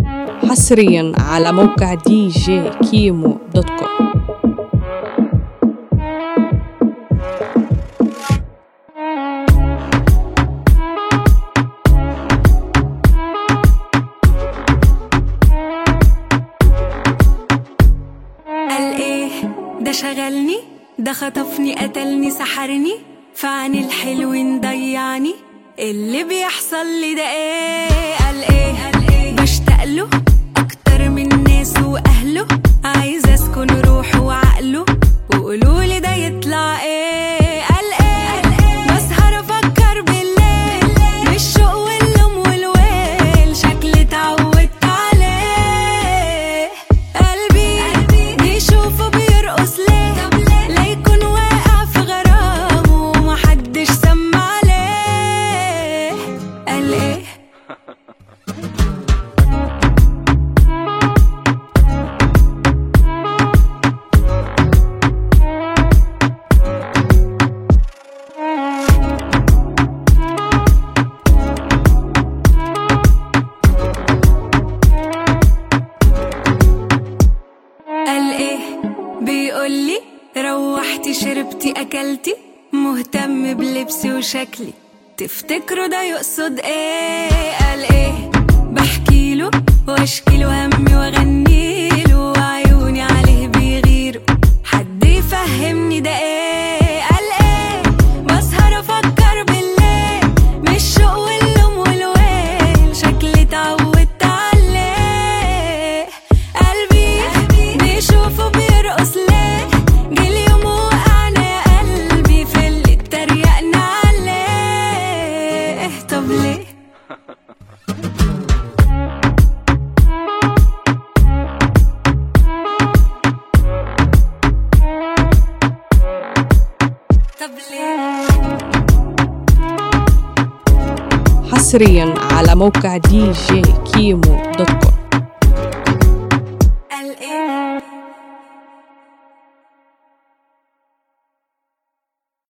حصريا على موقع دي جي كيمو دوت كوم قال ايه ده شغلني ده خطفني قتلني سحرني فعن الحلو ضيعني اللي بيحصل لي ده ايه قال ايه بشتاق له اكتر من ناس واهله عايزه اسكن روحه وعقله وقولوا لي ده يطلع ايه قال ايه بسهر افكر بالليل بالشوق واللوم والويل شكلي اتعودت عليه قلبي بيشوفه بيرقص ليه لا يكون واقع في غرامه ومحدش سمع عليه قال ايه قال ايه بيقولي روحتي شربتي اكلتي مهتم بلبسي وشكلي تفتكروا ده يقصد ايه قال ايه بحكيله واشكيله همي واغنيله وعيوني عليه بيغيروا حد يفهمني ده ايه قال ايه بسهر افكر بالليل مش شوق واللوم والويل شكلي اتعودت عليه قلبي بيشوفه بيرقص ليه جه اليوم وقعنا يا قلبي في اللي اتريقنا عليه طب ليه طب ليه حصريا على موقع دي جي كيمو دوت كوم